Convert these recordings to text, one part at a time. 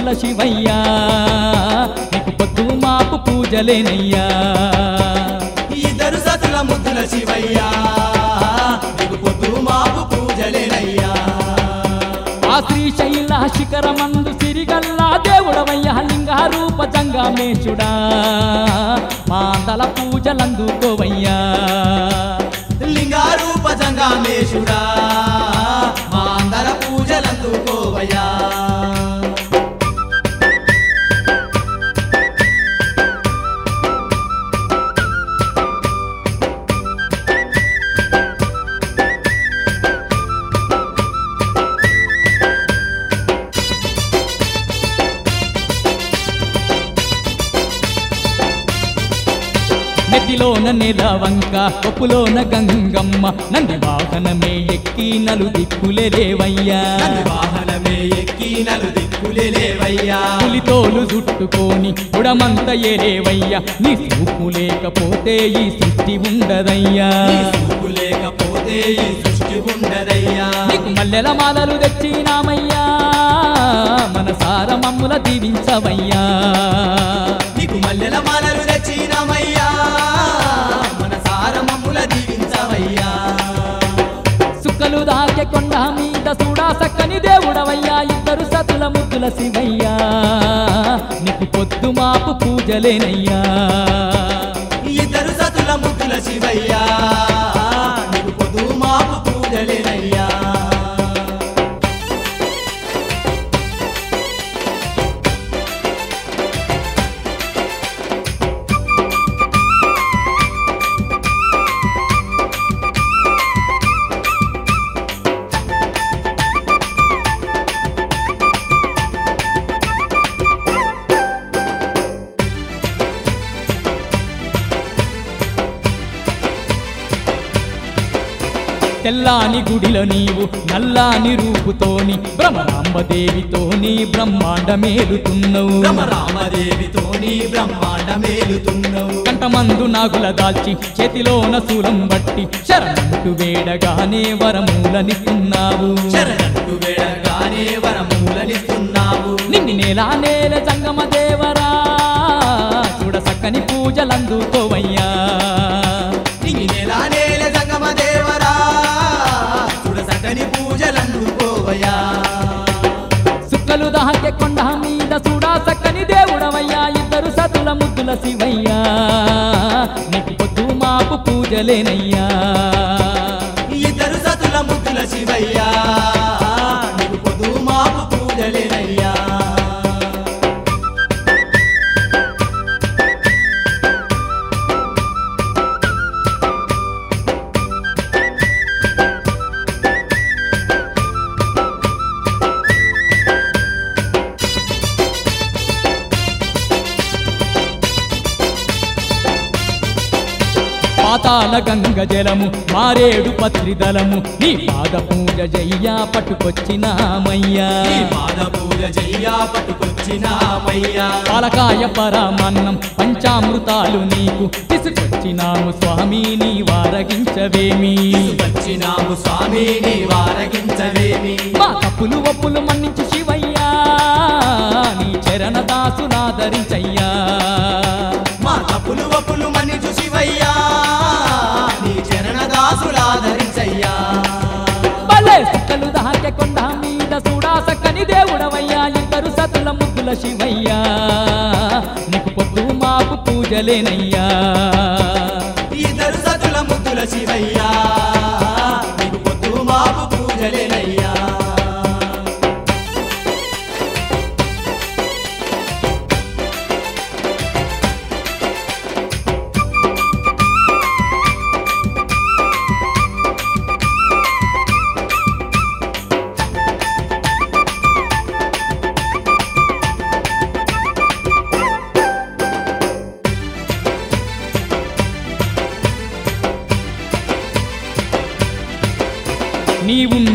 ముద్దుల శివయ్యా నీకు పొద్దు మాపు పూజలేనయ్యా ఇద్దరు సతుల ముద్దుల శివయ్యా నీకు పొద్దు మాపు పూజలేనయ్యా ఆ శ్రీశైల శిఖరమందు సిరిగల్లా దేవుడవయ్యా లింగారూప జంగమేశుడా మాందల పూజలందుకోవయ్యా లింగారూప జంగామేశుడా మా అందర పూజలందుకోవయ్యా నెత్తిలోన నెలవంక కొప్పులోన గంగమ్మ నంది వాహనమే ఎక్కి నలు దిక్కులే రేవయ్యా నంది వాహనమే ఎక్కి నలు దిక్కులే లేవయ్యా పులితోలు చుట్టుకొని ఉడమంత ఏరేవయ్యా నీ చూపు లేకపోతే ఈ సృష్టి ఉండదయ్యా నీ చూపు లేకపోతే ఈ సృష్టి ఉండదయ్యా నీకు మల్లెల మాలలు తెచ్చినామయ్యా మనసార మమ్ముల దీవించవయ్యా నీకు మల్లెల మాలలు తెచ్చినమయ్యా మన సారమమ్ముల దీవించవయ్యా సుక్కలు దాకే కొండ మీద చూడా సక్కని దేవుడవయ్యా ఇద్దరు సతుల ముద్దుల శివయ్యా నీకు పొద్దు మాపు పూజలేనయ్యా ఇద్దరు సతుల ముద్దుల శివయ్యా నీకు పొద్దు మాపు పూజలేనయ్యా తెల్లాని గుడిలో నీవు నల్లాని రూపుతోని బ్రహ్మాంబదేవితోని బ్రహ్మాండ మేలుతున్నవు రామదేవితోని బ్రహ్మాండ మేలుతున్నవు కంటమందు నాగుల దాల్చి చేతిలోన శూలం బట్టి శరణంటు వేడగానే వరమూలనిస్తున్నావు శరణంటు వేడగానే వరమూలనిస్తున్నావు నిన్ను నేలా నేల జంగమ దేవరా చూడ సక్కని పూజలందుకోవయ్యా నిన్ను నెలా నేల జంగమ దేవరా చూడ సకని పూజలందుకోవయ్యా సుక్కలు దాకే కొండ మీద చూడా సక్కని దేవుడవయ్యా ఇద్దరు సతుల ముద్దుల శివయ్యా నీకు పొద్దు మాపు పూజలేనయ్యా ఇద్దరు సతుల ముద్దుల శివయ్యా నీకు పొద్దు మాపు పూజలేనయ్యా పాతాల గంగ జలము మారేడు పత్రిదలము నీ పాద పూజ జయ్యా పట్టుకొచ్చినామయ్యా నీ పాద పూజ చెయ్యా పట్టుకొచ్చినామయ్యా పాలకాయ పరమాన్నం పంచామృతాలు నీకు తీసుకొచ్చినాము స్వామి నీ వారగించవేమి వచ్చినాము స్వామి నీ వారగించవేమి మా తప్పులు ఒప్పులు మన్నించు శివయ్యా నీ చరణ దాసునాదరించయ్యా మా తప్పులు ఒప్పులు మన్నిచు శివయ్యా నీ చరణ దాసులాదరించయ్యా భలే సుక్కలు దాకే కొండ మీద చూడా సక్కని దేవుడవయ్యా ఇద్దరు సతుల ముద్దుల శివయ్యా నీకు పొద్దు మాపు పూజలేనయ్యా ఇద్దరు సతుల ముద్దుల శివయ్యా నీకు పొద్దు మాపు పూజలేనయ్యా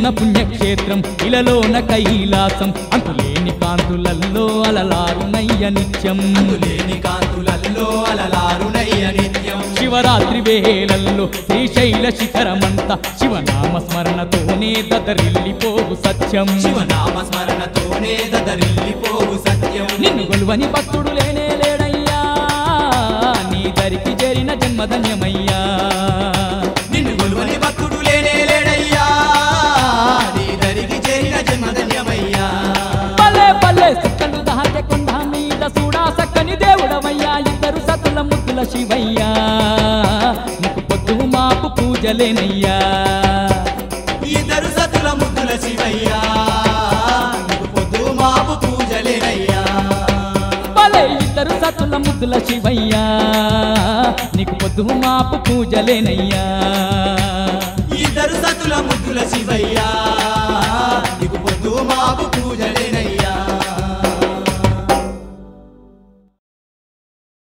ఉన్న పుణ్యక్షేత్రం ఇలలోన కైలాసం అంతులేని కాంతులల్లో అలలారునయ్య నిత్యం లేని కాంతులల్లో అలలారునయ్య నిత్యం శివరాత్రి వేళల్లో శ్రీశైల శిఖరమంతా శివనామ స్మరణతోనే దదరిల్లిపోవు సత్యం శివనామ స్మరణతోనే దదరిల్లిపోవు సత్యం నిన్ను గొలువని భక్తుడు లేనే లేడయ్యా నీ దరికి చేరిన జన్మధన్యమయ్యా నిన్ను గొలువని భక్తుడు లేనే లేడయ్యా నీ దరికి చేరిన జన్మధన్యమయ్యా పల్లె పల్లె సుక్కలు దాచె కొండ మీద చూడా సక్కని దేవుడవయ్యా ఇద్దరు సతుల ముద్దుల శివయ్యా నీకు పొద్దు మాపు పూజలేనయ్యా ఇద్దరు సతుల ముద్దుల శివయ్యా నీకు పొద్దు మాపు పూజలేనయ్యా పల్లె ఇద్దరు సతుల ముద్దుల శివయ్యా నీకు పొద్దు మాపు పూజలేనయ్యా ఇద్దరు సతుల ముద్దుల శివయ్యా నీకు పొద్దు మాపు పూజలేనయ్యా